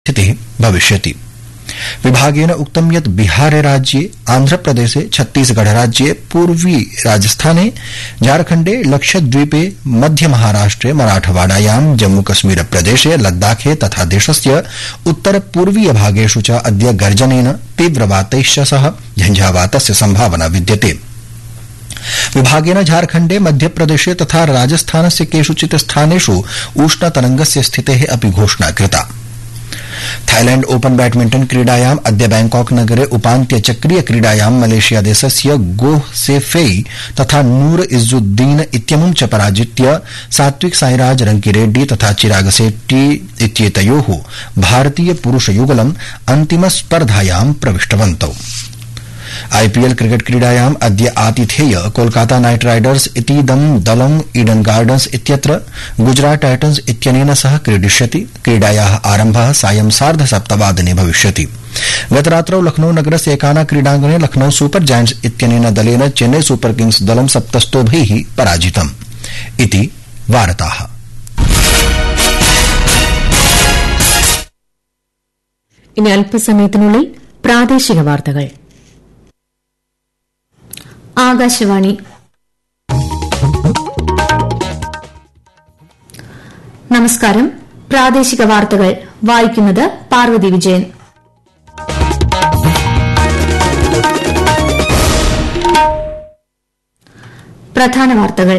स्थितिः भविष्यति विभागेन उक्तं यत् बिहार राज्ये आन्ध्रप्रदेशे छत्तीसगढ़ राज्ये पूर्वी राजस्थाने झारखण्डे लक्षद्वीपे मध्यमहाराष्ट्रे मराठवाडायां जम्मूकश्मीर प्रदेशे लद्दाखे तथा देशस्य उत्तर पूर्वीय भागेषु च अद्य गर्जनेन तीव्रवातैश्च सह झञ्झावातस्य सम्भावना विद्यते विभागेन झारखण्डे मध्यप्रदेशे तथा राजस्थानस्य केषुचित् स्थानेषु उष्णतरंगस्य स्थितेः अपि घोषणा कृता थाईलैण्ड ओपन बैडमिण्टन क्रीडायाम् अद्य बैंकॉक नगरे उपान्त्य चक्रीय क्रीडायां मलेशिया देशस्य गोह सेफेई तथा नूर इज्जुद्दीन इत्यमुं च पराजित्य सात्विक साईराज रंकीरेड्डी तथा चिराग शेट्टी इत्येतयोः भारतीय पुरुष युगलम् अन्तिम स्पर्धायां प्रविष्टवन्तौ आईपीएल क्रिकेट क्रीडायाम् अद्य आतिथेय कोलकाता नाइट राइडर्स इतीदं दलं ईडन गार्डन्स इत्यत्र गुजरात टाइटन्स इत्यनेन सह क्रीडिष्यति क्रीडायाः आरम्भः सायं सार्ध सप्तवादने भविष्यति गतरात्रौ लखनऊ नगरस्य एकाना क्रीडाङ्गणे लखनऊ सुपर जायंट्स इत्यनेन दलेन चेन्नई सुपर किंग्स दलं सप्तस्तोभैः पराजितम् इति वार्ताः ഇനി അല്പസമയത്തിനുള്ളിൽ പ്രാദേശിക വാർത്തകൾ ആകാശവാണി നമസ്കാരം പ്രാദേശിക വാർത്തകൾ വായിക്കുന്നത് പാർവതി വിജയൻ പ്രധാന വാർത്തകൾ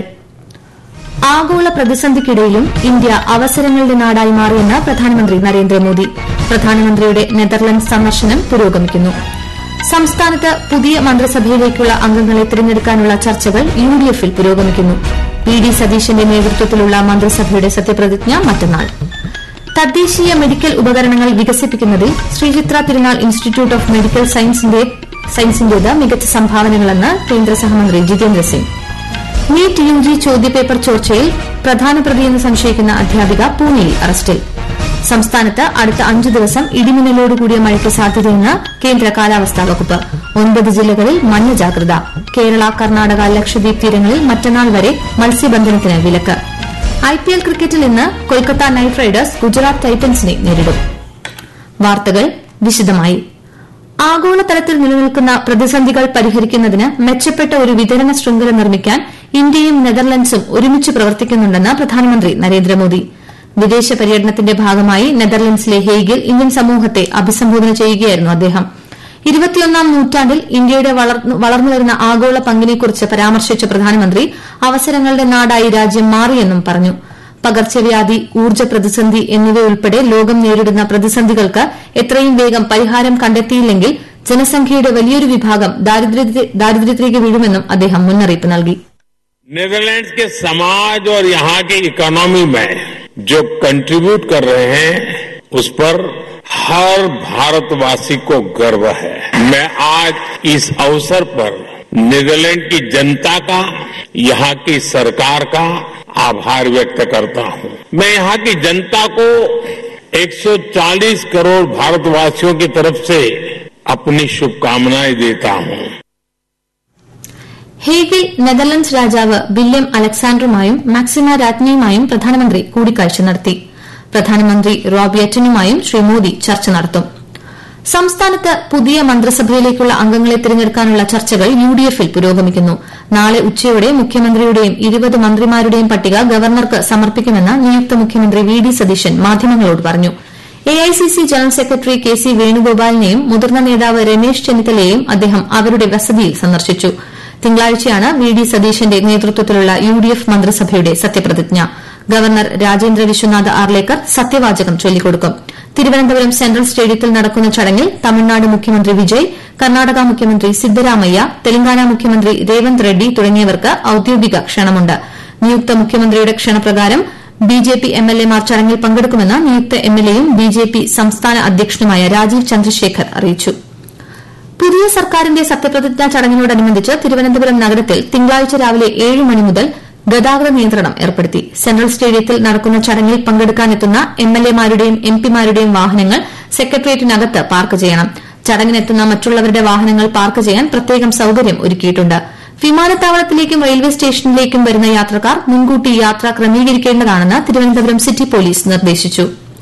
ആഗോള പ്രതിസന്ധിക്കിടയിലും ഇന്ത്യ അവസരങ്ങളുടെ നാടായി മാറിയെന്ന് പ്രധാനമന്ത്രി നരേന്ദ്രമോദി പ്രധാനമന്ത്രിയുടെ നെതർലൻഡ് സന്ദർശനം പുരോഗമിക്കുന്നു സംസ്ഥാനത്ത് പുതിയ മന്ത്രിസഭയിലേക്കുള്ള അംഗങ്ങളെ തിരഞ്ഞെടുക്കാനുള്ള ചർച്ചകൾ യു ഡി എഫിൽ പുരോഗമിക്കുന്നു പി ഡി സതീശന്റെ നേതൃത്വത്തിലുള്ള മന്ത്രിസഭയുടെ സത്യപ്രതിജ്ഞ മറ്റന്നാൾ തദ്ദേശീയ മെഡിക്കൽ ഉപകരണങ്ങൾ വികസിപ്പിക്കുന്നതിൽ ശ്രീചിത്ര തിരുനാൾ ഇൻസ്റ്റിറ്റ്യൂട്ട് ഓഫ് മെഡിക്കൽ സയൻസിന്റേത് മികച്ച സംഭാവനകളെന്ന് കേന്ദ്ര സഹമന്ത്രി Jitendra Singh NEET U G ചോദ്യപേപ്പർ ചോർച്ചയിൽ പ്രധാന പ്രതിയെന്ന് സംശയിക്കുന്ന അധ്യാപിക പൂനെയിൽ അറസ്റ്റിൽ സംസ്ഥാനത്ത് അടുത്ത അഞ്ചു ദിവസം ഇടിമിന്നലോടുകൂടിയ മഴയ്ക്ക് സാധ്യതയെന്ന് കേന്ദ്ര കാലാവസ്ഥാ വകുപ്പ് ഒൻപത് ജില്ലകളിൽ മഞ്ഞ ജാഗ്രത കേരള കർണാടക ലക്ഷദ്വീപ് തീരങ്ങളിൽ മറ്റന്നാൾ വരെ മത്സ്യബന്ധനത്തിന് വിലക്ക് ഐപിഎൽ ക്രിക്കറ്റിൽ ഇന്ന് കൊൽക്കത്ത നൈറ്റ് റൈഡേഴ്സ് ഗുജറാത്ത് ടൈറ്റൻസിനെ നേരിടും വാർത്തകൾ വിശദമായി ആഗോളതലത്തിൽ നിലനിൽക്കുന്ന പ്രതിസന്ധികൾ പരിഹരിക്കുന്നതിന് മെച്ചപ്പെട്ട ഒരു വിതരണ ശൃംഖല നിർമ്മിക്കാൻ ഇന്ത്യയും നെതർലൻഡ്സും ഒരുമിച്ച് പ്രവർത്തിക്കുന്നുണ്ടെന്ന് പ്രധാനമന്ത്രി നരേന്ദ്രമോദി വിദേശ പര്യടനത്തിന്റെ ഭാഗമായി നെതർലൻഡ്സിലെ ഹേഗിൽ ഇന്ത്യൻ സമൂഹത്തെ അഭിസംബോധന ചെയ്യുകയായിരുന്നു അദ്ദേഹം ഇരുപത്തിയൊന്നാം നൂറ്റാണ്ടിൽ ഇന്ത്യയുടെ വളർന്നുവരുന്ന ആഗോള പങ്കിനെക്കുറിച്ച് പരാമർശിച്ച പ്രധാനമന്ത്രി അവസരങ്ങളുടെ നാടായി രാജ്യം മാറിയെന്നും പറഞ്ഞു പകർച്ചവ്യാധി ഊർജ്ജ പ്രതിസന്ധി എന്നിവയുൾപ്പെടെ ലോകം നേരിടുന്ന പ്രതിസന്ധികൾക്ക് എത്രയും വേഗം പരിഹാരം കണ്ടെത്തിയില്ലെങ്കിൽ ജനസംഖ്യയുടെ വലിയൊരു വിഭാഗം ദാരിദ്ര്യത്തിലേക്ക് വീഴുമെന്നും അദ്ദേഹം മുന്നറിയിപ്പ് നൽകി नीदरलैंड्स के समाज और यहां की इकोनॉमी में जो कंट्रीब्यूट कर रहे हैं उस पर हर भारतवासी को गर्व है मैं आज इस अवसर पर नीदरलैंड की जनता का यहां की सरकार का आभार व्यक्त करता हूं मैं यहां की जनता को 140 करोड़ भारतवासियों की तरफ से अपनी शुभकामनाएं देता हूं ഹേഗിൽ നെതർലൻഡ്സ് രാജാവ് വില്യം അലക്സാണ്ടറുമായും മാക്സിമ രാജ്ഞിയുമായും പ്രധാനമന്ത്രി കൂടിക്കാഴ്ച നടത്തി പ്രധാനമന്ത്രി റോബിയറ്റനുമായും ശ്രീ മോദി ചർച്ച നടത്തും സംസ്ഥാനത്ത് പുതിയ മന്ത്രിസഭയിലേക്കുള്ള അംഗങ്ങളെ തിരഞ്ഞെടുക്കാനുള്ള ചർച്ചകൾ യു ഡി എഫിൽ പുരോഗമിക്കുന്നു നാളെ ഉച്ചയോടെ മുഖ്യമന്ത്രിയുടെയും ഇരുപത് മന്ത്രിമാരുടെയും പട്ടിക ഗവർണർക്ക് സമർപ്പിക്കുമെന്ന് നിയുക്ത മുഖ്യമന്ത്രി വി ഡി സതീശൻ മാധ്യമങ്ങളോട് പറഞ്ഞു AICC general secretary K C വേണുഗോപാലിനെയും മുതിർന്ന നേതാവ് രമേശ് ചെന്നിത്തലയെയും അദ്ദേഹം അവരുടെ വസതിയിൽ സന്ദർശിച്ചു തിങ്കളാഴ്ചയാണ് വി ഡി സതീശന്റെ നേതൃത്വത്തിലുള്ള യു ഡി എഫ് മന്ത്രിസഭയുടെ സത്യപ്രതിജ്ഞ ഗവർണർ രാജേന്ദ്ര വിശ്വനാഥ് ആർലേക്കർ സത്യവാചകം ചൊല്ലിക്കൊടുക്കും തിരുവനന്തപുരം സെൻട്രൽ സ്റ്റേഡിയത്തിൽ നടക്കുന്ന ചടങ്ങിൽ തമിഴ്നാട് മുഖ്യമന്ത്രി വിജയ് കർണാടക മുഖ്യമന്ത്രി സിദ്ധരാമയ്യ തെലങ്കാന മുഖ്യമന്ത്രി രേവന്ത് റെഡ്ഡി തുടങ്ങിയവർക്ക് ഔദ്യോഗിക ക്ഷണമുണ്ട് നിയുക്ത മുഖ്യമന്ത്രിയുടെ ക്ഷണപ്രകാരം ബിജെപി എംഎൽഎമാർ ചടങ്ങിൽ പങ്കെടുക്കുമെന്ന് നിയുക്ത എംഎൽഎയും ബിജെപി സംസ്ഥാന അധ്യക്ഷനുമായ രാജീവ് ചന്ദ്രശേഖർ അറിയിച്ചു പുതിയ സർക്കാരിന്റെ സത്യപ്രതിജ്ഞാ ചടങ്ങിനോടനുബന്ധിച്ച് തിരുവനന്തപുരം നഗരത്തിൽ തിങ്കളാഴ്ച രാവിലെ ഏഴ് മണി മുതൽ ഗതാഗത നിയന്ത്രണം ഏർപ്പെടുത്തി സെൻട്രൽ സ്റ്റേഡിയത്തിൽ നടക്കുന്ന ചടങ്ങിൽ പങ്കെടുക്കാനെത്തുന്ന എംഎൽഎമാരുടെയും എംപിമാരുടെയും വാഹനങ്ങൾ സെക്രട്ടേറിയറ്റിനകത്ത് പാർക്ക് ചെയ്യണം ചടങ്ങിനെത്തുന്ന മറ്റുള്ളവരുടെ വാഹനങ്ങൾ പാർക്ക് ചെയ്യാൻ പ്രത്യേകം സൌകര്യം ഒരുക്കിയിട്ടുണ്ട് വിമാനത്താവളത്തിലേക്കും റെയിൽവേ സ്റ്റേഷനിലേക്കും വരുന്ന യാത്രക്കാർ മുൻകൂട്ടി യാത്ര ക്രമീകരിക്കേണ്ടതാണെന്ന് തിരുവനന്തപുരം സിറ്റി പോലീസ് നിർദ്ദേശിച്ചു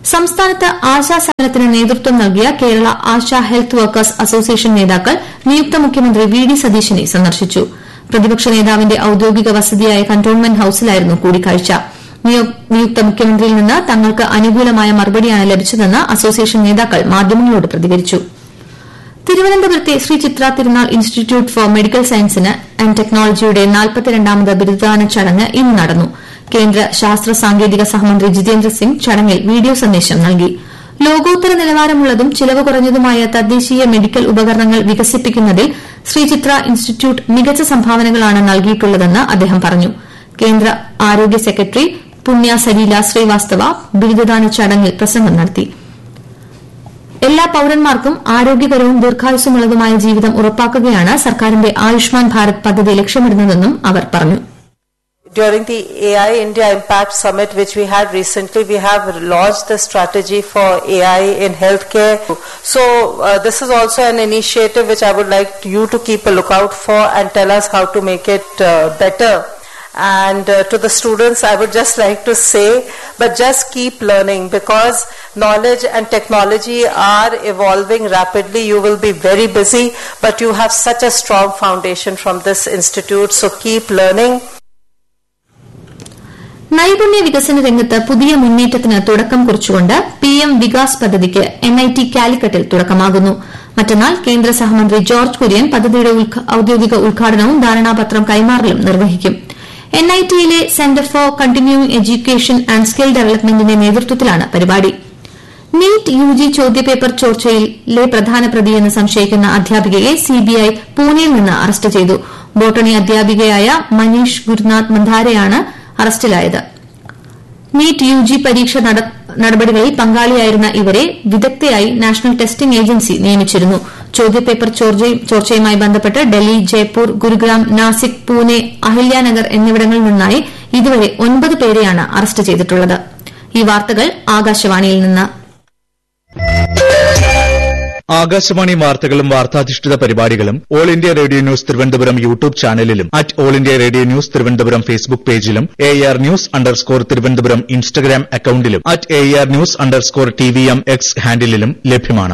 സംസ്ഥാനത്ത് ആശാ സേവനത്തിന് നേതൃത്വം നൽകിയ Kerala ASHA health workers association നേതാക്കൾ നിയുക്ത മുഖ്യമന്ത്രി വി ഡി സതീശനെ സന്ദർശിച്ചു പ്രതിപക്ഷ നേതാവിന്റെ ഔദ്യോഗിക വസതിയായ കന്റോൺമെന്റ് ഹൌസിലായിരുന്നു കൂടിക്കാഴ്ച നിയുക്ത മുഖ്യമന്ത്രിയിൽ നിന്ന് തങ്ങൾക്ക് അനുകൂലമായ മറുപടിയാണ് ലഭിച്ചതെന്ന് അസോസിയേഷൻ നേതാക്കൾ മാധ്യമങ്ങളോട് പ്രതികരിച്ചു തിരുവനന്തപുരത്തെ Sree Chitra Thirunal institute for medical സയൻസിന് ആന്റ് ടെക്നോളജിയുടെ നാൽപ്പത്തിരണ്ടാമത് ബിരുദദാന ചടങ്ങ് ഇന്ന് നടന്നു കേന്ദ്ര ശാസ്ത്ര സാങ്കേതിക സഹമന്ത്രി ജിതേന്ദ്ര സിംഗ് ചടങ്ങിൽ വീഡിയോ സന്ദേശം നൽകി ലോകോത്തര നിലവാരമുള്ളതും ചിലവ് കുറഞ്ഞതുമായ തദ്ദേശീയ മെഡിക്കൽ ഉപകരണങ്ങൾ വികസിപ്പിക്കുന്നതിൽ ശ്രീ ചിത്ര ഇൻസ്റ്റിറ്റ്യൂട്ട് മികച്ച സംഭാവനകളാണ് നൽകിയിട്ടുള്ളതെന്ന് അദ്ദേഹം പറഞ്ഞു കേന്ദ്ര ആരോഗ്യ സെക്രട്ടറി പുണ്യ സലീല ശ്രീവാസ്തവ ബിരുദദാന ചടങ്ങിൽ പ്രസംഗം നടത്തി എല്ലാ പൌരന്മാർക്കും ആരോഗ്യകരവും ദീർഘായുസ്സുമുള്ളതുമായ ജീവിതം ഉറപ്പാക്കുകയാണ് സർക്കാരിന്റെ ആയുഷ്മാൻ ഭാരത് പദ്ധതി ലക്ഷ്യമിടുന്നതെന്നും അവർ പറഞ്ഞു During the AI India Impact Summit, which we had recently, we have launched the strategy for AI in healthcare. So, uh, this is also an initiative which I would like you to keep a lookout for and tell us how to make it uh, better. And uh, to the students, I would just like to say, but just keep learning because knowledge and technology are evolving rapidly. You will be very busy, but you have such a strong foundation from this institute. So keep learning. നൈപുണ്യ വികസന രംഗത്ത് പുതിയ മുന്നേറ്റത്തിന് തുടക്കം കുറിച്ചുകൊണ്ട് P M Vikas പദ്ധതിക്ക് N I T കാലിക്കറ്റിൽ തുടക്കമാകുന്നു മറ്റന്നാൾ കേന്ദ്ര സഹമന്ത്രി ജോർജ് കുര്യൻ പദ്ധതിയുടെ ഔദ്യോഗിക ഉദ്ഘാടനവും ധാരണാപത്രം കൈമാറലും നിർവഹിക്കും എൻ ഐ ടിയിലെ centre for continuing education and skill ഡെവലപ്മെന്റിന്റെ നേതൃത്വത്തിലാണ് പരിപാടി നീറ്റ് യു ജി ചോദ്യപേപ്പർ ചോർച്ചയിലെ പ്രധാന പ്രതിയെന്ന് സംശയിക്കുന്ന അധ്യാപികയെ സിബിഐ പൂനെയിൽ നിന്ന് അറസ്റ്റ് ചെയ്തു ബോട്ടണി അധ്യാപികയായ മനീഷ് ഗുരുനാഥ് മന്ധാരെയാണ് അറസ്റ്റിലായത് നീറ്റ് യു ജി പരീക്ഷ നടപടികളിൽ പങ്കാളിയായിരുന്ന ഇവരെ വിദഗ്ധയായി നാഷണൽ ടെസ്റ്റിംഗ് ഏജൻസി നിയമിച്ചിരുന്നു ചോദ്യപേപ്പർ ചോർച്ചയുമായി ബന്ധപ്പെട്ട് ഡൽഹി ജയ്പൂർ ഗുരുഗ്രാം നാസിക് പൂനെ അഹില്യാനഗർ എന്നിവിടങ്ങളിൽ നിന്നായി ഇതുവരെ ഒൻപത് പേരെയാണ് അറസ്റ്റ് ചെയ്തിട്ടുള്ളത് ഈ വാർത്തകൾ ആകാശവാണിയിൽ നിന്ന് ആകാശവാണി വാർത്തകളും വാർത്താധിഷ്ഠിത പരിപാടികളും All India Radio news Thiruvananthapuram YouTube ചാനലിലും at All India Radio news Thiruvananthapuram Facebook പേജിലും A R news underscore Thiruvananthapuram Instagram അക്കൌണ്ടിലും at A R news underscore T V M X ഹാൻഡിലും ലഭ്യമാണ്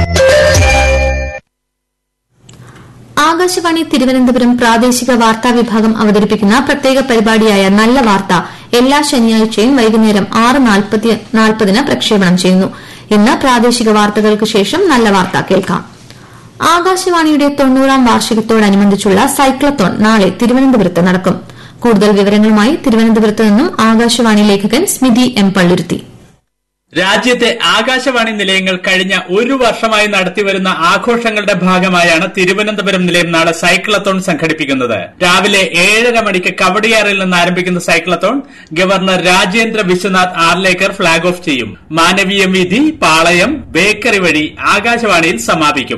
ആകാശവാണി തിരുവനന്തപുരം പ്രാദേശിക വാർത്താ വിഭാഗം അവതരിപ്പിക്കുന്ന പ്രത്യേക പരിപാടിയായ നല്ല വാർത്ത എല്ലാ ശനിയാഴ്ചയും വൈകുന്നേരം ആറ് നാൽപ്പതിന് പ്രക്ഷേപണം ചെയ്യുന്നു ഇന്ന് പ്രാദേശിക വാർത്തകൾക്ക് ശേഷം നല്ല വാർത്ത കേൾക്കാം ആകാശവാണിയുടെ തൊണ്ണൂറാം വാർഷികത്തോടനുബന്ധിച്ചുള്ള സൈക്ലത്തോൺ നാളെ തിരുവനന്തപുരത്ത് നടക്കും കൂടുതൽ വിവരങ്ങളുമായി തിരുവനന്തപുരത്ത് നിന്നും ആകാശവാണി ലേഖകൻ സ്മിതി എം പള്ളുരുത്തി രാജ്യത്തെ ആകാശവാണി നിലയങ്ങൾ കഴിഞ്ഞ ഒരു വർഷമായി നടത്തിവരുന്ന ആഘോഷങ്ങളുടെ ഭാഗമായാണ് തിരുവനന്തപുരം നിലയം നാളെ സൈക്ലത്തോൺ സംഘടിപ്പിക്കുന്നത് രാവിലെ ഏഴര മണിക്ക് കവടിയാറിൽ നിന്ന് ആരംഭിക്കുന്ന cyclothon governor Rajendra Vishwanath Arlekar flag off ചെയ്യും മാനവീയം വീഥി പാളയം ബേക്കറി വഴി ആകാശവാണിയിൽ സമാപിക്കും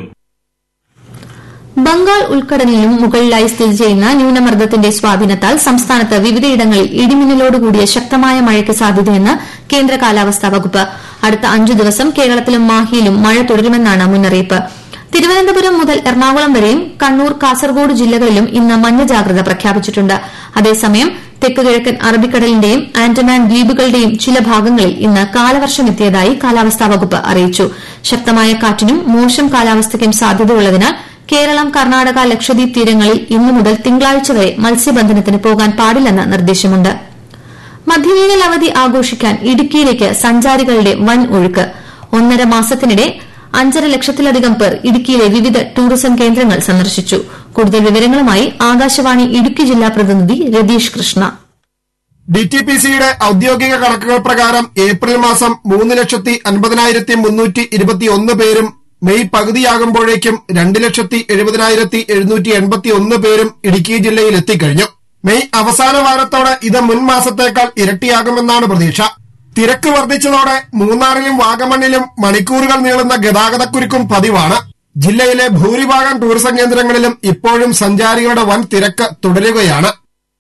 ബംഗാൾ ഉൾക്കടലിനും മുകളിലായി സ്ഥിതി ചെയ്യുന്ന ന്യൂനമർദ്ദത്തിന്റെ സ്വാധീനത്താൽ സംസ്ഥാനത്ത് വിവിധയിടങ്ങളിൽ ഇടിമിന്നലോടുകൂടിയ ശക്തമായ മഴയ്ക്ക് സാധ്യതയെന്ന് കേന്ദ്ര കാലാവസ്ഥാ വകുപ്പ് അടുത്ത അഞ്ചു ദിവസം കേരളത്തിലും മാഹിയിലും മഴ തുടരുമെന്നാണ് മുന്നറിയിപ്പ് തിരുവനന്തപുരം മുതൽ എറണാകുളം വരെയും കണ്ണൂർ കാസർഗോഡ് ജില്ലകളിലും ഇന്ന് മഞ്ഞ ജാഗ്രത പ്രഖ്യാപിച്ചിട്ടുണ്ട് അതേസമയം തെക്ക് കിഴക്കൻ അറബിക്കടലിന്റെയും ആൻഡമാൻ ദ്വീപുകളുടെയും ചില ഭാഗങ്ങളിൽ ഇന്ന് കാലവർഷമെത്തിയതായി കാലാവസ്ഥാ വകുപ്പ് അറിയിച്ചു ശക്തമായ കാറ്റിനും മോശം കാലാവസ്ഥയ്ക്കും സാധ്യതയുള്ളതിനാൽ കേരളം കർണാടക ലക്ഷദ്വീപ് തീരങ്ങളിൽ ഇന്നു മുതൽ തിങ്കളാഴ്ച വരെ മത്സ്യബന്ധനത്തിന് പോകാൻ പാടില്ലെന്ന് നിർദ്ദേശമുണ്ട് മധ്യവേനൽ അവധി ആഘോഷിക്കാൻ ഇടുക്കിയിലേക്ക് സഞ്ചാരികളുടെ വൻ ഒഴുക്ക് ഒന്നര മാസത്തിനിടെ അഞ്ചര ലക്ഷത്തിലധികം പേർ ഇടുക്കിയിലെ വിവിധ ടൂറിസം കേന്ദ്രങ്ങൾ സന്ദർശിച്ചു കൂടുതൽ വിവരങ്ങളുമായി ആകാശവാണി ഇടുക്കി ജില്ലാ പ്രതിനിധി Ratheesh Krishna D T P സിയുടെ ഔദ്യോഗിക കണക്കുകൾ പ്രകാരം ഏപ്രിൽ മാസം മൂന്ന് ലക്ഷത്തി അൻപതിനായിരത്തി മുന്നൂറ്റി ഇരുപത്തിയൊന്ന് പേരും മെയ് പകുതിയാകുമ്പോഴേക്കും രണ്ട് ലക്ഷത്തി എഴുപതിനായിരത്തി എഴുന്നൂറ്റി എൺപത്തി ഒന്ന് പേരും ഇടുക്കി ജില്ലയിൽ എത്തിക്കഴിഞ്ഞു മെയ് അവസാന വാരത്തോടെ ഇത് മുൻ മാസത്തേക്കാൾ ഇരട്ടിയാകുമെന്നാണ് പ്രതീക്ഷ തിരക്ക് വർദ്ധിച്ചതോടെ മൂന്നാറിലും വാഗമണ്ണിലും മണിക്കൂറുകൾ നീളുന്ന ഗതാഗതക്കുരുക്കും പതിവാണ് ജില്ലയിലെ ഭൂരിഭാഗം ടൂറിസം കേന്ദ്രങ്ങളിലും ഇപ്പോഴും സഞ്ചാരികളുടെ വൻ തിരക്ക് തുടരുകയാണ്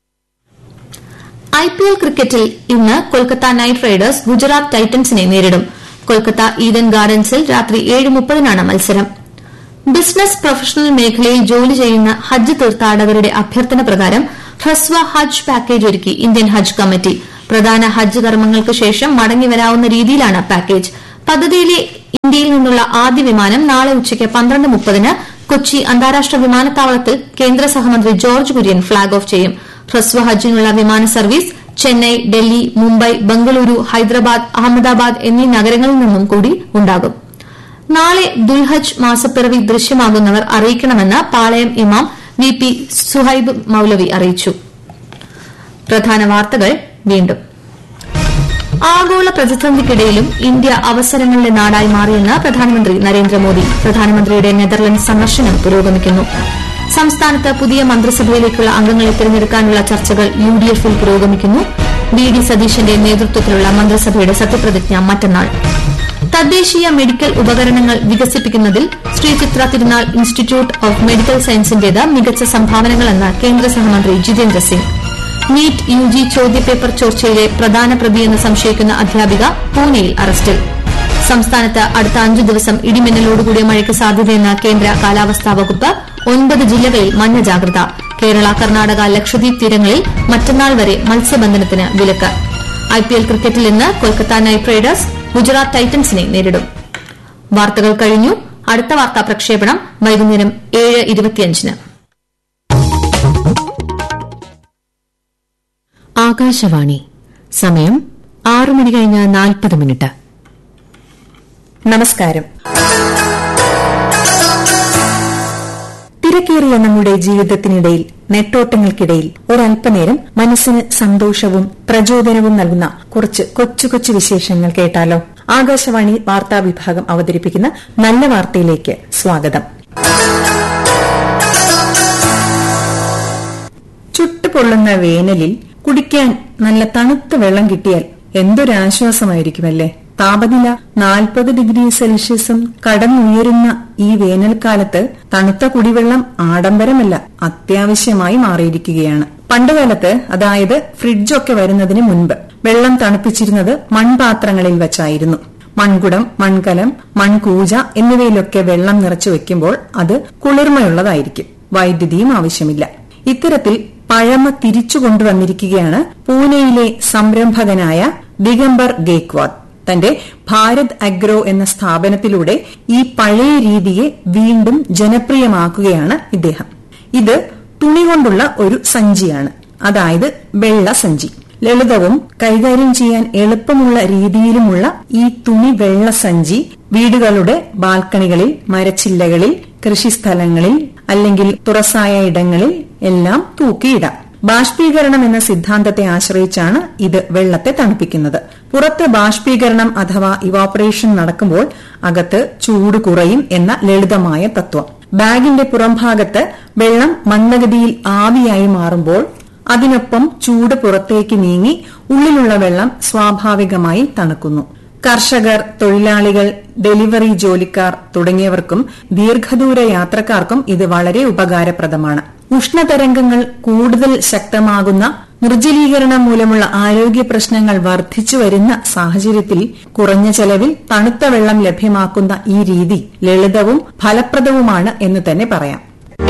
ഐ പി എൽ ക്രിക്കറ്റിൽ ഇന്ന് കൊൽക്കത്ത നൈറ്റ് റൈഡേഴ്സ് ഗുജറാത്ത് ടൈറ്റൻസിനെ നേരിടും കൊൽക്കത്ത ഈഡൻ ഗാർഡൻസിൽ രാത്രി ഏഴ് മുപ്പതിനാണ് മത്സരം ബിസിനസ് പ്രൊഫഷണൽ മേഖലയിൽ ജോലി ചെയ്യുന്ന ഹജ്ജ് തീർത്ഥാടകരുടെ അഭ്യർത്ഥന പ്രകാരം ഹ്രസ്വ ഹജ്ജ് പാക്കേജ് ഒരുക്കി ഇന്ത്യൻ ഹജ്ജ് കമ്മിറ്റി പ്രധാന ഹജ്ജ് കർമ്മങ്ങൾക്ക് ശേഷം മടങ്ങിവരാവുന്ന രീതിയിലാണ് പാക്കേജ് പദ്ധതിയിലെ ഇന്ത്യയിൽ നിന്നുള്ള ആദ്യ വിമാനം നാളെ ഉച്ചയ്ക്ക് പന്ത്രണ്ട് മുപ്പതിന് കൊച്ചി അന്താരാഷ്ട്ര വിമാനത്താവളത്തിൽ കേന്ദ്ര സഹമന്ത്രി ജോർജ് കുര്യൻ ഫ്ളാഗ് ഓഫ് ചെയ്യും ഹ്രസ്വ ഹജ്ജിനുള്ള വിമാന സർവീസ് ചെന്നൈ ഡൽഹി മുംബൈ ബംഗളൂരു ഹൈദരാബാദ് അഹമ്മദാബാദ് എന്നീ നഗരങ്ങളിൽ നിന്നും കൂടി ഉണ്ടാകും നാളെ ദുൽഹജ് മാസപ്പിറവി ദൃശ്യമാകുന്നവർ അറിയിക്കണമെന്ന് പാളയം ഇമാം വി പി സുഹൈബ് മൌലവി അറിയിച്ചു പ്രധാന വാർത്തകൾ വീണ്ടും ആഗോള പ്രതിസന്ധിക്കിടയിലും ഇന്ത്യ അവസരങ്ങളുടെ നാടായി മാറിയെന്ന് പ്രധാനമന്ത്രി നരേന്ദ്രമോദി പ്രധാനമന്ത്രിയുടെ നെതർലൻഡ് സന്ദർശനം പുരോഗമിക്കുന്നു സംസ്ഥാനത്ത് പുതിയ മന്ത്രിസഭയിലേക്കുള്ള അംഗങ്ങളെ തിരഞ്ഞെടുക്കാനുള്ള ചർച്ചകൾ യു ഡി എഫിൽ പുരോഗമിക്കുന്നു ബി ഡി സതീശന്റെ നേതൃത്വത്തിലുള്ള മന്ത്രിസഭയുടെ സത്യപ്രതിജ്ഞ മറ്റന്നാൾ തദ്ദേശീയ മെഡിക്കൽ ഉപകരണങ്ങൾ വികസിപ്പിക്കുന്നതിൽ ശ്രീചിത്ര തിരുനാൾ ഇൻസ്റ്റിറ്റ്യൂട്ട് ഓഫ് മെഡിക്കൽ സയൻസിന്റേത് മികച്ച സംഭാവനകളെന്ന് കേന്ദ്ര സഹമന്ത്രി Jitendra Singh NEET U G ചോദ്യപേപ്പർ ചോർച്ചയിലെ പ്രധാന പ്രതിയെന്ന് സംശയിക്കുന്ന അധ്യാപിക പൂനെയിൽ അറസ്റ്റിൽ സംസ്ഥാനത്ത് അടുത്ത അഞ്ചു ദിവസം ഇടിമിന്നലോടുകൂടിയ മഴയ്ക്ക് സാധ്യതയെന്ന് കേന്ദ്ര കാലാവസ്ഥാ വകുപ്പ് ഒൻപത് ജില്ലകളിൽ മഞ്ഞ ജാഗ്രത കേരള കർണാടക ലക്ഷദ്വീപ് തീരങ്ങളിൽ മറ്റന്നാൾ വരെ മത്സ്യബന്ധനത്തിന് വിലക്ക് ഐപിഎൽ ക്രിക്കറ്റിൽ ഇന്ന് കൊൽക്കത്ത നൈറ്റ് റൈഡേഴ്സ് ഗുജറാത്ത് ടൈറ്റൻസിനെ നേരിടും വാർത്തകൾ കഴിഞ്ഞു അടുത്ത വാർത്താ പ്രക്ഷേപണം വൈകുന്നേരം ഏഴ് ഇരുപത്തിയഞ്ചിന് ആകാശവാണി സമയം ആറു മണി കഴിഞ്ഞ് നാൽപ്പത് മിനിറ്റ് നമസ്കാരം തിരക്കേറിയ നമ്മുടെ ജീവിതത്തിനിടയിൽ നെട്ടോട്ടങ്ങൾക്കിടയിൽ ഒരല്പനേരം മനസ്സിന് സന്തോഷവും പ്രചോദനവും നൽകുന്ന കുറച്ച് കൊച്ചു കൊച്ചു വിശേഷങ്ങൾ കേട്ടാലോ ആകാശവാണി വാർത്താ വിഭാഗം അവതരിപ്പിക്കുന്ന നല്ല വാർത്തയിലേക്ക് സ്വാഗതം ചുട്ടുപൊള്ളുന്ന വേനലിൽ കുടിക്കാൻ നല്ല തണുത്ത വെള്ളം കിട്ടിയാൽ എന്തൊരാശ്വാസമായിരിക്കുമല്ലേ താപനില നാൽപ്പത് ഡിഗ്രി സെൽഷ്യസും കടന്നുയരുന്ന ഈ വേനൽക്കാലത്ത് തണുത്ത കുടിവെള്ളം ആഡംബരമല്ല അത്യാവശ്യമായി മാറിയിരിക്കുകയാണ് പണ്ടുകാലത്ത് അതായത് ഫ്രിഡ്ജൊക്കെ വരുന്നതിന് മുൻപ് വെള്ളം തണുപ്പിച്ചിരുന്നത് മൺപാത്രങ്ങളിൽ വച്ചായിരുന്നു മൺകുടം മൺകലം മൺകൂജ എന്നിവയിലൊക്കെ വെള്ളം നിറച്ചു വെക്കുമ്പോൾ അത് കുളിർമയുള്ളതായിരിക്കും വൈദ്യുതിയും ആവശ്യമില്ല ഇത്തരത്തിൽ പഴമ തിരിച്ചു കൊണ്ടുവന്നിരിക്കുകയാണ് പൂനെയിലെ സംരംഭകനായ ദിഗംബർ ഗേക്വാദ് തന്റെ ഭാരത് അഗ്രോ എന്ന സ്ഥാപനത്തിലൂടെ ഈ പഴയ രീതിയെ വീണ്ടും ജനപ്രിയമാക്കുകയാണ് ഇദ്ദേഹം ഇത് തുണി കൊണ്ടുള്ള ഒരു സഞ്ചിയാണ് അതായത് വെള്ള സഞ്ചി ലളിതവും കൈകാര്യം ചെയ്യാൻ എളുപ്പമുള്ള രീതിയിലുമുള്ള ഈ തുണി വെള്ള സഞ്ചി വീടുകളുടെ ബാൽക്കണികളിൽ മരച്ചില്ലകളിൽ കൃഷിസ്ഥലങ്ങളിൽ അല്ലെങ്കിൽ തുറസായ ഇടങ്ങളിൽ എല്ലാം തൂക്കിയിടാം ബാഷ്പീകരണം എന്ന സിദ്ധാന്തത്തെ ആശ്രയിച്ചാണ് ഇത് വെള്ളത്തെ തണുപ്പിക്കുന്നത് പുറത്ത് ബാഷ്പീകരണം അഥവാ ഇവാപറേഷൻ നടക്കുമ്പോൾ അകത്ത് ചൂട് കുറയും എന്ന ലളിതമായ തത്വം ബാഗിന്റെ പുറംഭാഗത്ത് വെള്ളം മന്ദഗതിയിൽ ആവിയായി മാറുമ്പോൾ അതിനൊപ്പം ചൂട് പുറത്തേക്ക് നീങ്ങി ഉള്ളിലുള്ള വെള്ളം സ്വാഭാവികമായി തണുക്കുന്നു കർഷകർ തൊഴിലാളികൾ ഡെലിവറി ജോലിക്കാർ തുടങ്ങിയവർക്കും ദീർഘദൂര യാത്രക്കാർക്കും ഇത് വളരെ ഉപകാരപ്രദമാണ് ഉഷ്ണതരംഗങ്ങൾ കൂടുതൽ ശക്തമാകുന്ന നിർജ്ജലീകരണം മൂലമുള്ള ആരോഗ്യ പ്രശ്നങ്ങൾ വർദ്ധിച്ചു വരുന്ന സാഹചര്യത്തിൽ കുറഞ്ഞ ചെലവിൽ തണുത്ത വെള്ളം ലഭ്യമാക്കുന്ന ഈ രീതി ലളിതവും ഫലപ്രദവുമാണ് എന്ന് തന്നെ പറയാം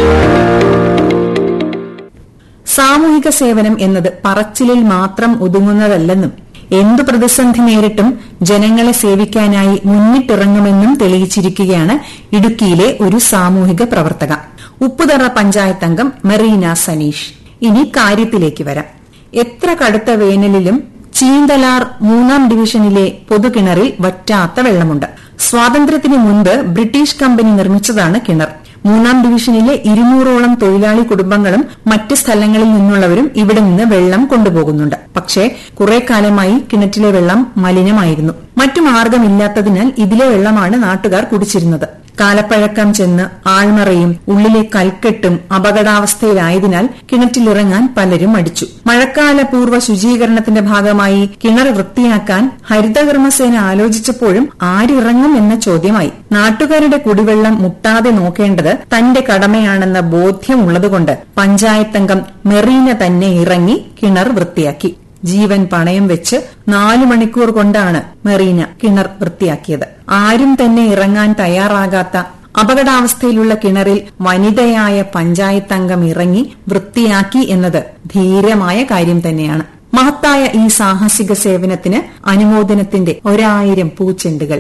സാമൂഹിക സേവനം എന്നത് പറച്ചിലിൽ മാത്രം ഒതുങ്ങുന്നതല്ലെന്നും എന്തു പ്രതിസന്ധി നേരിട്ടും ജനങ്ങളെ സേവിക്കാനായി മുന്നിട്ടിറങ്ങുമെന്നും തെളിയിച്ചിരിക്കുകയാണ് ഇടുക്കിയിലെ ഒരു സാമൂഹിക പ്രവർത്തക ഉപ്പുതറ പഞ്ചായത്ത് അംഗം മെറീന സനീഷ് ഇനി കാര്യത്തിലേക്ക് വരാം എത്ര കടുത്ത വേനലിലും ചീന്തലാർ മൂന്നാം ഡിവിഷനിലെ പൊതുകിണറിൽ വറ്റാത്ത വെള്ളമുണ്ട് സ്വാതന്ത്ര്യത്തിന് മുൻപ് ബ്രിട്ടീഷ് കമ്പനി നിർമ്മിച്ചതാണ് കിണർ മൂന്നാം ഡിവിഷനിലെ ഇരുന്നൂറോളം തൊഴിലാളി കുടുംബങ്ങളും മറ്റ് സ്ഥലങ്ങളിൽ നിന്നുള്ളവരും ഇവിടെ നിന്ന് വെള്ളം കൊണ്ടുപോകുന്നുണ്ട് പക്ഷേ കുറെ കാലമായി കിണറ്റിലെ വെള്ളം മലിനമായിരുന്നു മറ്റു മാർഗമില്ലാത്തതിനാൽ ഇതിലെ വെള്ളമാണ് നാട്ടുകാർ കുടിച്ചിരുന്നത് കാലപ്പഴക്കം ചെന്ന് ആൾമറയും ഉള്ളിലെ കൽക്കെട്ടും അപകടാവസ്ഥയിലായതിനാൽ കിണറ്റിലിറങ്ങാൻ പലരും മടിച്ചു മഴക്കാല പൂർവ്വ ശുചീകരണത്തിന്റെ ഭാഗമായി കിണർ വൃത്തിയാക്കാൻ ഹരിതകർമ്മസേന ആലോചിച്ചപ്പോഴും ആരിറങ്ങും എന്ന ചോദ്യമായി നാട്ടുകാരുടെ കുടിവെള്ളം മുട്ടാതെ നോക്കേണ്ടത് തന്റെ കടമയാണെന്ന ബോധ്യമുള്ളതുകൊണ്ട് പഞ്ചായത്തംഗം മെറീന തന്നെ ഇറങ്ങി കിണർ വൃത്തിയാക്കി ജീവൻ പണയം വെച്ച് നാലു മണിക്കൂർ കൊണ്ടാണ് മെറീന കിണർ വൃത്തിയാക്കിയത് ആരും തന്നെ ഇറങ്ങാൻ തയ്യാറാകാത്ത അപകടാവസ്ഥയിലുള്ള കിണറിൽ വനിതയായ പഞ്ചായത്ത് അംഗം ഇറങ്ങി വൃത്തിയാക്കി എന്നത് ധീരമായ കാര്യം തന്നെയാണ് മഹത്തായ ഈ സാഹസിക സേവനത്തിന് അനുമോദനത്തിന്റെ ഒരായിരം പൂച്ചെണ്ടുകൾ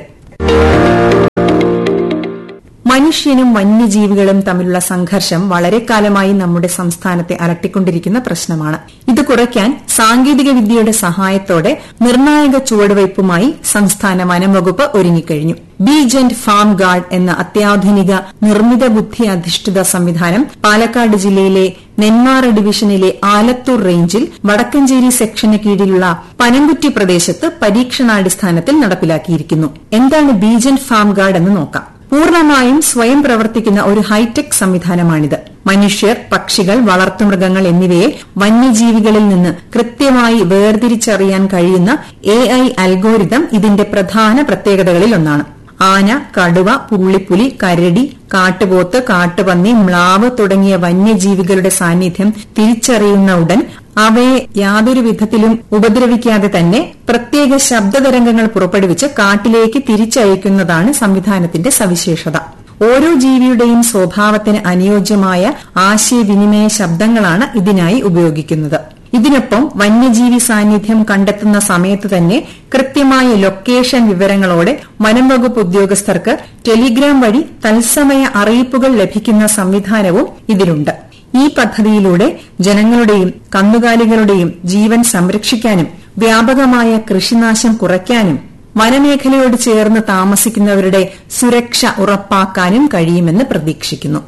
മനുഷ്യനും വന്യജീവികളും തമ്മിലുള്ള സംഘർഷം വളരെ കാലമായി നമ്മുടെ സംസ്ഥാനത്തെ അലട്ടിക്കൊണ്ടിരിക്കുന്ന പ്രശ്നമാണ് ഇത് കുറയ്ക്കാൻ സാങ്കേതിക വിദ്യയുടെ സഹായത്തോടെ നിർണായക ചുവടുവയ്പുമായി സംസ്ഥാന വനംവകുപ്പ് ഒരുങ്ങിക്കഴിഞ്ഞു ബീജന്റ് ഫാം ഗാർഡ് എന്ന അത്യാധുനിക നിർമ്മിത ബുദ്ധി അധിഷ്ഠിത സംവിധാനം പാലക്കാട് ജില്ലയിലെ നെന്മാറ ഡിവിഷനിലെ ആലത്തൂർ റേഞ്ചിൽ വടക്കഞ്ചേരി സെക്ഷന് കീഴിലുള്ള പനങ്കുറ്റി പ്രദേശത്ത് പരീക്ഷണാടിസ്ഥാനത്തിൽ നടപ്പിലാക്കിയിരിക്കുന്നു എന്താണ് ബീജന്റ് ഫാം ഗാർഡ് എന്ന് നോക്കാം പൂർണ്ണമായും സ്വയം പ്രവർത്തിക്കുന്ന ഒരു ഹൈടെക് സംവിധാനമാണിത് മനുഷ്യർ പക്ഷികൾ വളർത്തുമൃഗങ്ങൾ എന്നിവയെ വന്യജീവികളിൽ നിന്ന് കൃത്യമായി വേർതിരിച്ചറിയാൻ കഴിയുന്ന എ ഐ അൽഗോരിതം ഇതിന്റെ പ്രധാന പ്രത്യേകതകളിലൊന്നാണ് ആന കടുവ പുള്ളിപ്പുലി കരടി കാട്ടുപോത്ത് കാട്ടുപന്നി മ്ലാവ് തുടങ്ങിയ വന്യജീവികളുടെ സാന്നിധ്യം തിരിച്ചറിയുന്ന ഉടൻ അവയെ യാതൊരു വിധത്തിലും ഉപദ്രവിക്കാതെ തന്നെ പ്രത്യേക ശബ്ദതരംഗങ്ങൾ പുറപ്പെടുവിച്ച് കാട്ടിലേക്ക് തിരിച്ചയക്കുന്നതാണ് സംവിധാനത്തിന്റെ സവിശേഷത ഓരോ ജീവിയുടെയും സ്വഭാവത്തിന് അനുയോജ്യമായ ആശയവിനിമയ ശബ്ദങ്ങളാണ് ഇതിനായി ഉപയോഗിക്കുന്നത് ഇതിനൊപ്പം വന്യജീവി സാന്നിധ്യം കണ്ടെത്തുന്ന സമയത്ത് തന്നെ കൃത്യമായ ലൊക്കേഷൻ വിവരങ്ങളോടെ വനംവകുപ്പ് ഉദ്യോഗസ്ഥർക്ക് ടെലിഗ്രാം വഴി തത്സമയ അറിയിപ്പുകൾ ലഭിക്കുന്ന സംവിധാനവും ഇതിലുണ്ട് ഈ പദ്ധതിയിലൂടെ ജനങ്ങളുടെയും കന്നുകാലികളുടെയും ജീവൻ സംരക്ഷിക്കാനും വ്യാപകമായ കൃഷിനാശം കുറയ്ക്കാനും വനമേഖലയോട് ചേർന്ന് താമസിക്കുന്നവരുടെ സുരക്ഷ ഉറപ്പാക്കാനും കഴിയുമെന്ന് പ്രതീക്ഷിക്കുന്നു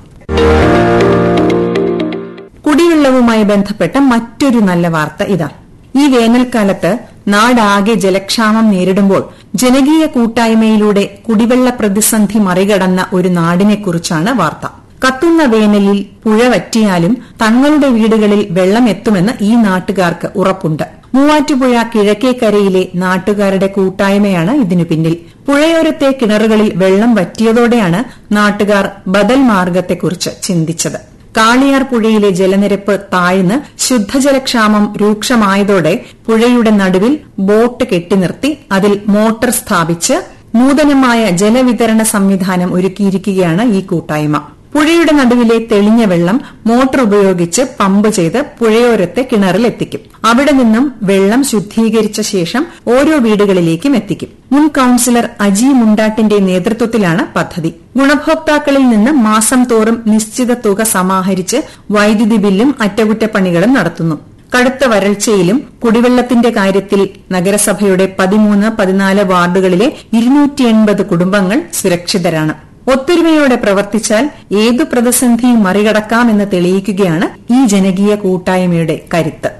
കുടിവെള്ളവുമായി ബന്ധപ്പെട്ട മറ്റൊരു നല്ല വാർത്ത ഇതാ ഈ വേനൽക്കാലത്ത് നാടാകെ ജലക്ഷാമം നേരിടുമ്പോൾ ജനകീയ കൂട്ടായ്മയിലൂടെ കുടിവെള്ള പ്രതിസന്ധി മറികടന്ന ഒരു നാടിനെക്കുറിച്ചാണ് വാർത്ത കത്തുന്ന വേനലിൽ പുഴ വറ്റിയാലും തങ്ങളുടെ വീടുകളിൽ വെള്ളം എത്തുമെന്ന് ഈ നാട്ടുകാർക്ക് ഉറപ്പുണ്ട് മൂവാറ്റുപുഴ കിഴക്കേക്കരയിലെ നാട്ടുകാരുടെ കൂട്ടായ്മയാണ് ഇതിനു പിന്നിൽ പുഴയോരത്തെ കിണറുകളിൽ വെള്ളം വറ്റിയതോടെയാണ് നാട്ടുകാർ ബദൽ മാർഗത്തെക്കുറിച്ച് ചിന്തിച്ചത് കാളിയാർ പുഴയിലെ ജലനിരപ്പ് താഴ്ന്ന് ശുദ്ധജലക്ഷാമം രൂക്ഷമായതോടെ പുഴയുടെ നടുവിൽ ബോട്ട് കെട്ടിനിർത്തി അതിൽ മോട്ടോർ സ്ഥാപിച്ച് നൂതനമായ ജലവിതരണ സംവിധാനം ഒരുക്കിയിരിക്കുകയാണ് ഈ കൂട്ടായ്മ പുഴയുടെ നടുവിലെ തെളിഞ്ഞ വെള്ളം മോട്ടോർ ഉപയോഗിച്ച് പമ്പ് ചെയ്ത് പുഴയോരത്തെ കിണറിൽ എത്തിക്കും അവിടെ നിന്നും വെള്ളം ശുദ്ധീകരിച്ച ശേഷം ഓരോ വീടുകളിലേക്കും എത്തിക്കും മുൻ കൌൺസിലർ അജി മുണ്ടാട്ടിന്റെ നേതൃത്വത്തിലാണ് പദ്ധതി ഗുണഭോക്താക്കളിൽ നിന്ന് മാസം തോറും നിശ്ചിത തുക സമാഹരിച്ച് വൈദ്യുതി ബില്ലും അറ്റകുറ്റപ്പണികളും നടത്തുന്നു കടുത്ത വരൾച്ചയിലും കുടിവെള്ളത്തിന്റെ കാര്യത്തിൽ നഗരസഭയുടെ പതിമൂന്ന് പതിനാല് വാർഡുകളിലെ ഇരുന്നൂറ്റി എൺപത് കുടുംബങ്ങൾ സുരക്ഷിതരാണ് ഒത്തൊരുമയോടെ പ്രവർത്തിച്ചാൽ ഏതു പ്രതിസന്ധിയും മറികടക്കാമെന്ന് തെളിയിക്കുകയാണ് ഈ ജനകീയ കൂട്ടായ്മയുടെ കരുത്ത്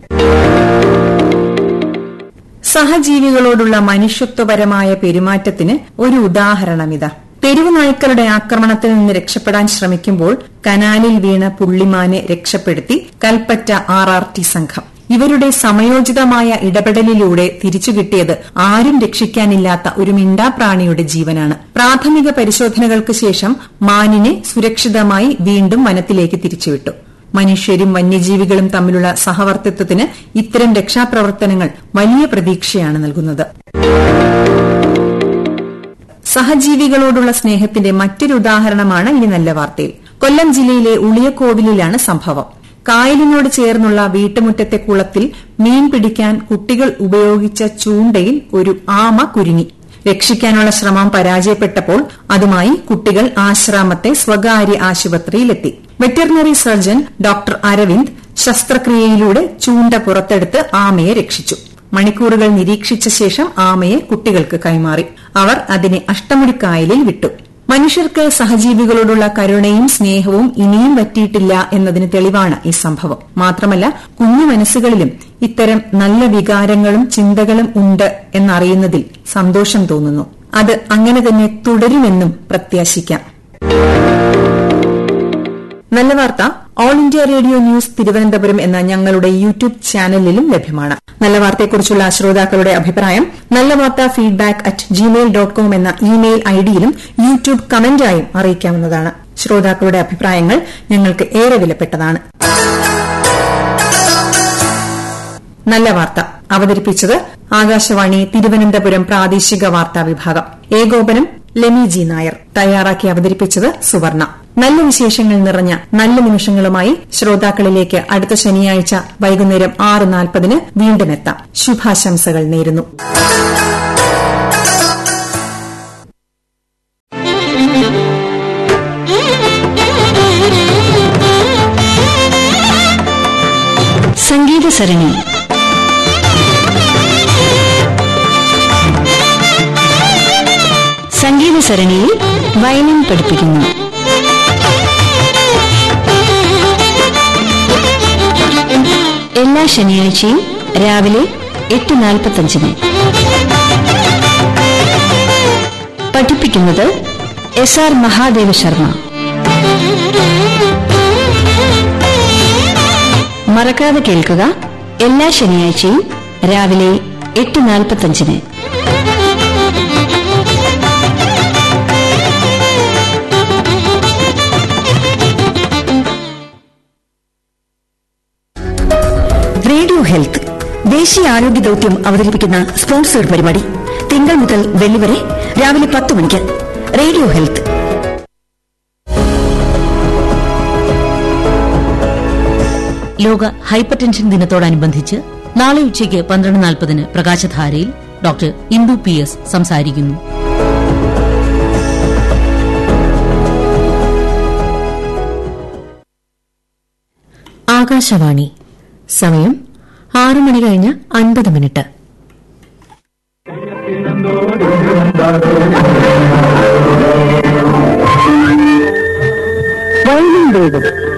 സഹജീവികളോടുള്ള മനുഷ്യത്വപരമായ പെരുമാറ്റത്തിന് ഒരു ഉദാഹരണമിതാ തെരുവ് നായ്ക്കളുടെ ആക്രമണത്തിൽ നിന്ന് രക്ഷപ്പെടാൻ ശ്രമിക്കുമ്പോൾ കനാലിൽ വീണ പുള്ളിമാനെ രക്ഷപ്പെടുത്തി കൽപ്പറ്റ ആർ ആർ ടി സംഘം ഇവരുടെ സമയോചിതമായ ഇടപെടലിലൂടെ തിരിച്ചുകിട്ടിയത് ആരും രക്ഷിക്കാനില്ലാത്ത ഒരു മിണ്ടാപ്രാണിയുടെ ജീവനാണ് പ്രാഥമിക പരിശോധനകൾക്ക് ശേഷം മാനിനെ സുരക്ഷിതമായി വീണ്ടും വനത്തിലേക്ക് തിരിച്ചുവിട്ടു മനുഷ്യരും വന്യജീവികളും തമ്മിലുള്ള സഹവർത്തിത്വത്തിന് ഇത്തരം രക്ഷാപ്രവർത്തനങ്ങൾ വലിയ പ്രതീക്ഷയാണ് നൽകുന്നത് സഹജീവികളോടുള്ള സ്നേഹത്തിന്റെ മറ്റൊരു ഉദാഹരണമാണ് ഇനി നല്ല വാർത്തയിൽ കൊല്ലം ജില്ലയിലെ ഉളിയക്കോവിലിലാണ് സംഭവം കായലിനോട് ചേർന്നുള്ള വീട്ടുമുറ്റത്തെ കുളത്തിൽ മീൻ പിടിക്കാൻ കുട്ടികൾ ഉപയോഗിച്ച ചൂണ്ടയിൽ ഒരു ആമ കുരുങ്ങി രക്ഷിക്കാനുള്ള ശ്രമം പരാജയപ്പെട്ടപ്പോൾ അതുമായി കുട്ടികൾ ആശ്രാമത്തെ സ്വകാര്യ ആശുപത്രിയിലെത്തി വെറ്ററിനറി സർജൻ ഡോക്ടർ അരവിന്ദ് ശസ്ത്രക്രിയയിലൂടെ ചൂണ്ട പുറത്തെടുത്ത് ആമയെ രക്ഷിച്ചു മണിക്കൂറുകൾ നിരീക്ഷിച്ച ശേഷം ആമയെ കുട്ടികൾക്ക് കൈമാറി അവർ അതിനെ അഷ്ടമുടിക്കായലിൽ വിട്ടു മനുഷ്യർക്ക് സഹജീവികളോടുള്ള കരുണയും സ്നേഹവും ഇനിയും പറ്റിയിട്ടില്ല എന്നതിന് തെളിവാണ് ഈ സംഭവം മാത്രമല്ല കുഞ്ഞു മനസ്സുകളിലും ഇത്തരം നല്ല വികാരങ്ങളും ചിന്തകളും ഉണ്ട് എന്നറിയുന്നതിൽ സന്തോഷം തോന്നുന്നു അത് അങ്ങനെ തന്നെ തുടരുമെന്നും പ്രത്യാശിക്കാം നല്ല വാർത്ത All India Radio news Thiruvananthapuram എന്ന ഞങ്ങളുടെ യൂട്യൂബ് ചാനലിലും ലഭ്യമാണ് നല്ല വാർത്തയെക്കുറിച്ചുള്ള ശ്രോതാക്കളുടെ അഭിപ്രായം നല്ല വാർത്ത feedback at Gmail dot com എന്ന ഇമെയിൽ ഐഡിയിലും യൂട്യൂബ് കമന്റായും അറിയിക്കാവുന്നതാണ് ശ്രോതാക്കളുടെ അഭിപ്രായങ്ങൾ ഞങ്ങൾക്ക് ഏറെ വിലപ്പെട്ടതാണ് നല്ല വാർത്ത അവതരിപ്പിച്ചത് ആകാശവാണി തിരുവനന്തപുരം പ്രാദേശിക വാർത്താ വിഭാഗം ഏകോപനം ലെമി ജി നായർ തയ്യാറാക്കി അവതരിപ്പിച്ചത് സുവർണ നല്ല വിശേഷങ്ങൾ നിറഞ്ഞ നല്ല നിമിഷങ്ങളുമായി ശ്രോതാക്കളിലേക്ക് അടുത്ത ശനിയാഴ്ച വൈകുന്നേരം ആറ് നാൽപ്പതിന് വീണ്ടും എത്താം ശുഭാശംസകൾ നേരുന്നു സംഗീത സരണി സംഗീത സരണിയിൽ വയലിൻ പഠിപ്പിക്കുന്നു എല്ലാ ശനിയാഴ്ചയും രാവിലെ എട്ട് നാൽപ്പത്തഞ്ചിന് പഠിപ്പിക്കുന്നത് എസ് ആർ മഹാദേവ ശർമ്മ മറക്കാതെ കേൾക്കുക എല്ലാ ശനിയാഴ്ചയും രാവിലെ എട്ട് നാൽപ്പത്തഞ്ചിന് റേഡിയോ ഹെൽത്ത് ദേശീയ ആരോഗ്യ ദൌത്യം അവതരിപ്പിക്കുന്ന സ്പോൺസർ പരിപാടി തിങ്കൾ മുതൽ വെള്ളി വരെ രാവിലെ പത്ത് മണിക്ക് റേഡിയോ ഹെൽത്ത് ലോക ഹൈപ്പർ ടെൻഷൻ ദിനത്തോടനുബന്ധിച്ച് നാളെ ഉച്ചയ്ക്ക് പന്ത്രണ്ട് നാൽപ്പതിന് പ്രകാശധാരയിൽ ഡോക്ടർ ഇന്ദു പി എസ് സംസാരിക്കുന്നു ആകാശവാണി സമയം ആറു മണി കഴിഞ്ഞ് അൻപത് മിനിറ്റ് വയലിൻ വേഗം